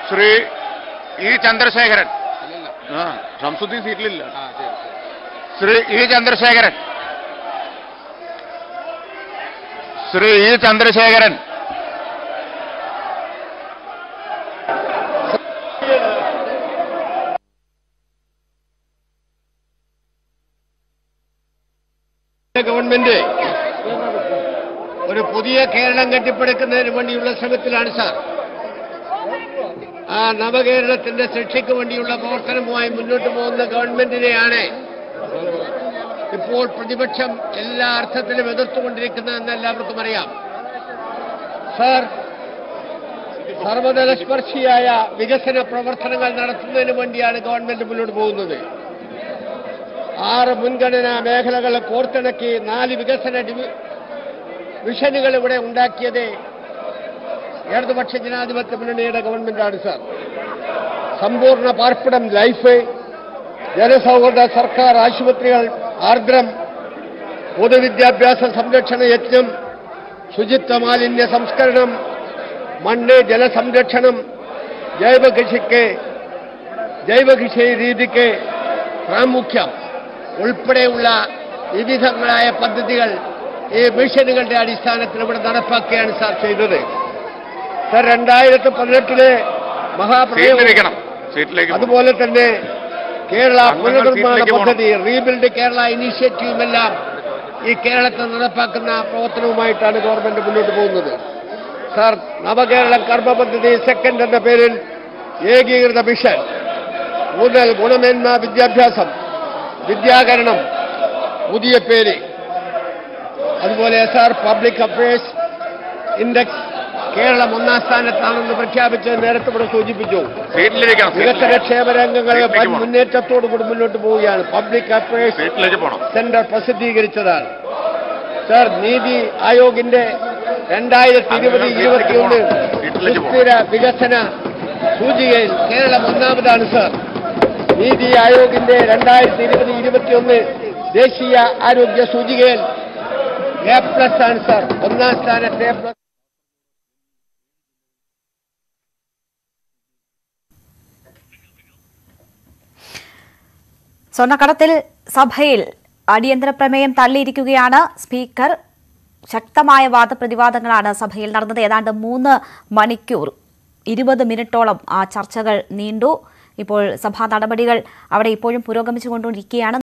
Shri E Chandrasekharan A Shamsuddin സീറ്റിലില്ല Shri E Chandrasekharan Shri E Chandrasekharan government ഒരു പുതിയ കേരളം കെട്ടിപ്പടുക്കുന്നതിന് വേണ്ടിയുള്ള ശ്രമത്തിലാണ് സാർ ആ നവകേരളത്തിന്റെ ശിക്ഷയ്ക്ക് വേണ്ടിയുള്ള പ്രവർത്തനവുമായി മുന്നോട്ട് പോകുന്ന ഗവൺമെന്റിനെയാണ് ഇപ്പോൾ പ്രതിപക്ഷം എല്ലാ അർത്ഥത്തിലും എതിർത്തുകൊണ്ടിരിക്കുന്നതെന്ന് എല്ലാവർക്കും അറിയാം സാർ സർവതലസ്പർശിയായ വികസന പ്രവർത്തനങ്ങൾ നടത്തുന്നതിന് വേണ്ടിയാണ് ഗവൺമെന്റ് മുന്നോട്ട് പോകുന്നത് ആറ് മുൻഗണനാ മേഖലകളെ കോർത്തിണക്കി നാല് വികസന ഡിവി- മിഷനുകൾ ഇവിടെ ഉണ്ടാക്കിയത് ഇടതുപക്ഷ ജനാധിപത്യ മുന്നണിയുടെ ഗവൺമെന്റാണ് സാർ സമ്പൂർണ്ണ പാർപ്പിടം ലൈഫ് ജനസൗഹൃദ സർക്കാർ ആശുപത്രികൾ ആർദ്രം പൊതുവിദ്യാഭ്യാസ സംരക്ഷണ യജ്ഞം ശുചിത്വ മാലിന്യ സംസ്കരണം മണ്ണ് ജലസംരക്ഷണം ജൈവകൃഷിക്ക് ജൈവകൃഷി രീതിക്ക് പ്രാമുഖ്യം ഉൾപ്പെടെയുള്ള വിവിധങ്ങളായ പദ്ധതികൾ ഈ മിഷനുകളുടെ അടിസ്ഥാനത്തിൽ ഇവിടെ നടപ്പാക്കുകയാണ് സാർ ചെയ്തത് സാർ രണ്ടായിരത്തി പതിനെട്ടിലെ മഹാപ്രളയം സീറ്റിലിരിക്കണം സീറ്റിലേക്ക് പോ. അതുപോലെ തന്നെ കേരള അംഗങ്ങൾ പുനർനിർമ്മാണ സീറ്റിലേക്ക് പോകണം. പദ്ധതി റീബിൽഡ് കേരള ഇനീഷ്യേറ്റീവുമെല്ലാം ഈ കേരളത്തിൽ നടപ്പാക്കുന്ന പ്രവർത്തനവുമായിട്ടാണ് ഗവൺമെന്റ് മുന്നോട്ട് പോകുന്നത് സാർ നവകേരളം കർമ്മ പദ്ധതി സെക്കൻഡ് എന്ന പേരിൽ ഏകീകൃത മിഷൻ ഊന്നൽ ഗുണമേന്മ വിദ്യാഭ്യാസം വിദ്യാകരണം പുതിയ പേര് അതുപോലെ S R public affairs index Keralam ഒന്നാം സ്ഥാനത്താണെന്ന് പ്രഖ്യാപിച്ച് നേരത്തെ ഇവിടെ സൂചിപ്പിച്ചു സീറ്റിലിരിക്കണം വികസന ക്ഷേമ രംഗങ്ങൾ സീറ്റിലേക്ക് വൻ പോകണം. മുന്നേറ്റത്തോടു കൂടി മുന്നോട്ട് പോവുകയാണ് പബ്ലിക് അഫയേഴ്സ് സീറ്റിലേക്ക് പോകണം സെന്റർ പ്രസിദ്ധീകരിച്ചതാണ് സർ നീതി ആയോഗിന്റെ രണ്ടായിരത്തി ഇരുപത് ഇരുപത്തിയൊന്ന് വീട്ടിലേക്ക് പോകണം. സുസ്ഥിര വികസന സൂചികയിൽ കേരളം ഒന്നാമതാണ് സർ നീതി ആയോഗിന്റെ രണ്ടായിരത്തി ഇരുപത് ഇരുപത്തിയൊന്ന് ദേശീയ ആരോഗ്യ സൂചികയിൽ എ പ്ലസ് ആണ് സർ ഒന്നാം സ്ഥാനത്ത് എ പ്ലസ് സ്വർണ്ണക്കടത്തിൽ സഭയിൽ അടിയന്തര പ്രമേയം തള്ളിയിരിക്കുകയാണ് സ്പീക്കർ ശക്തമായ വാദപ്രതിവാദങ്ങളാണ് സഭയിൽ നടന്നത് ഏതാണ്ട് മൂന്ന് മണിക്കൂർ ഇരുപത് മിനിറ്റോളം ആ ചർച്ചകൾ നീണ്ടു ഇപ്പോൾ സഭാ നടപടികൾ അവിടെ ഇപ്പോഴും പുരോഗമിച്ചുകൊണ്ടിരിക്കുകയാണ്